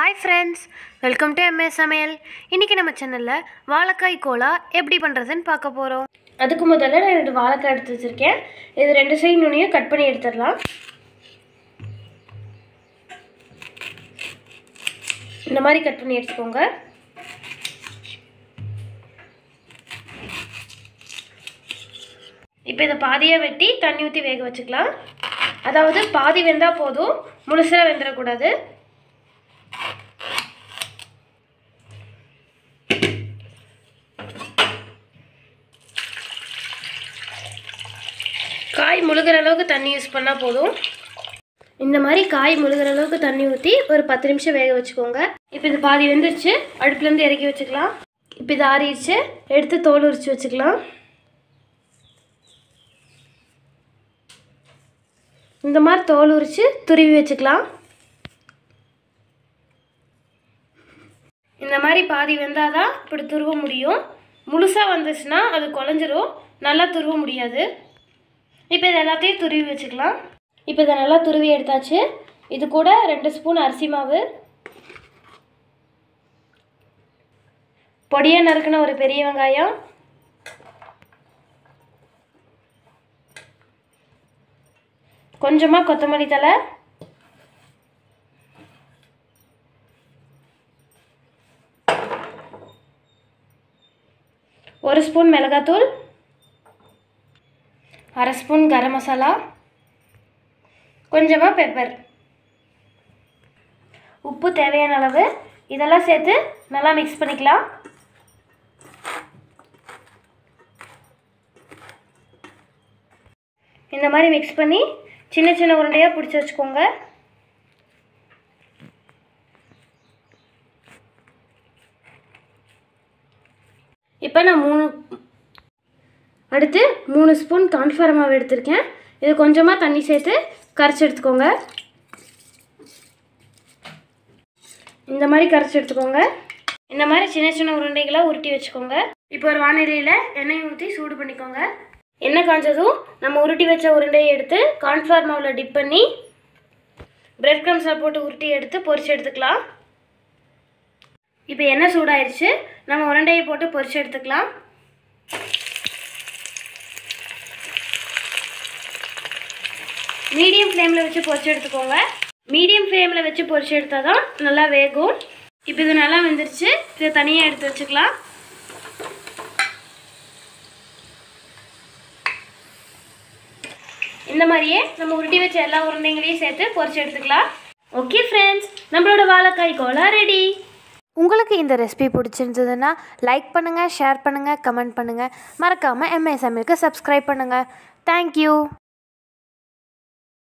hi friends welcome to M A சமையல் இன்றைக்கி நம்ம சேனலில் வாழைக்காய் கோலா எப்படி பண்ணுறதுன்னு பார்க்க போகிறோம் அதுக்கு முதல்ல நான் ரெண்டு வாழைக்காய் எடுத்து வச்சுருக்கேன் இது ரெண்டு சைடு நுனியும் கட் பண்ணி எடுத்துடலாம் இந்த மாதிரி கட் பண்ணி எடுத்துக்கோங்க இப்போ இதை பாதியாக வெட்டி தண்ணி ஊற்றி வேக வச்சுக்கலாம் அதாவது பாதி வெந்தால் போதும் முழுசாக வெந்துடக்கூடாது காய் முழுகிற அளவுக்கு தண்ணி யூஸ் பண்ணால் போதும் இந்த மாதிரி காய் முழுகிற அளவுக்கு தண்ணி ஊற்றி ஒரு பத்து நிமிஷம் வேக வச்சுக்கோங்க இப்போ இது பாதி வெந்துருச்சு அடுப்புலேருந்து இறக்கி வச்சுக்கலாம் இப்போ இது ஆறிடுச்சு எடுத்து தோல் உரிச்சு வச்சுக்கலாம் இந்த மாதிரி தோல் உரித்து துருவி வச்சுக்கலாம் இந்த மாதிரி பாதி வெந்தால் தான் இப்படி துருவ முடியும் முழுசாக வந்துச்சுன்னா அது குழஞ்சிரும் நல்லா துருவ முடியாது இப்போ இது எல்லாத்தையும் துருவி வச்சுக்கலாம் இப்போ இதை நல்லா துருவி எடுத்தாச்சு இது கூட ரெண்டு ஸ்பூன் அரிசி மாவு பொடியாக நறுக்கின ஒரு பெரிய வெங்காயம் கொஞ்சமாக கொத்தமல்லி தலை ஒரு ஸ்பூன் மிளகாத்தூள் அரை ஸ்பூன் கரம் மசாலா கொஞ்சமாக பெப்பர் உப்பு தேவையான அளவு இதெல்லாம் சேர்த்து நல்லா மிக்ஸ் பண்ணிக்கலாம் இந்த மாதிரி மிக்ஸ் பண்ணி சின்ன சின்ன உருண்டையாக பிடிச்சி வச்சுக்கோங்க இப்போ நான் மூணு அடுத்து மூணு ஸ்பூன் கான்ஃப்ளவர் மாவு எடுத்திருக்கேன் இது கொஞ்சமாக தண்ணி சேர்த்து கரைச்சி எடுத்துக்கோங்க இந்த மாதிரி கரைச்சி எடுத்துக்கோங்க இந்த மாதிரி சின்ன சின்ன உருண்டைகளாக உருட்டி வச்சுக்கோங்க இப்போ ஒரு வானிலையில் எண்ணெய் ஊற்றி சூடு பண்ணிக்கோங்க எண்ணெய் காஞ்சதும் நம்ம உருட்டி வச்ச உருண்டையை எடுத்து கார்ன்ஃப்ளவர் மாவில் டிப் பண்ணி பிரெட் க்ரம்ஸில் போட்டு உருட்டி எடுத்து பொரிச்சு எடுத்துக்கலாம் இப்போ எண்ணெய் சூடாயிருச்சு நம்ம உருண்டையை போட்டு பொரிச்சு எடுத்துக்கலாம் மீடியம் ஃப்ளேமில் வச்சு பொரிச்சு எடுத்துக்கோங்க மீடியம் ஃப்ளேமில் வச்சு பொரிச்சு எடுத்தால் தான் நல்லா வேகும் இப்போ இது நல்லா வெந்துருச்சு இதை தனியாக எடுத்து வச்சுக்கலாம் இந்த மாதிரியே நம்ம உருட்டி வச்ச எல்லா உருண்டைங்களையும் சேர்த்து பொரிச்சு எடுத்துக்கலாம் ஓகே ஃப்ரெண்ட்ஸ் நம்மளோட வாழைக்காய் கோலா ரெடி உங்களுக்கு இந்த ரெசிபி பிடிச்சிருந்ததுன்னா லைக் பண்ணுங்கள் ஷேர் பண்ணுங்கள் கமெண்ட் பண்ணுங்கள் மறக்காமல் எம்ஏ சமையலுக்கு சப்ஸ்கிரைப் பண்ணுங்கள் தேங்க்யூ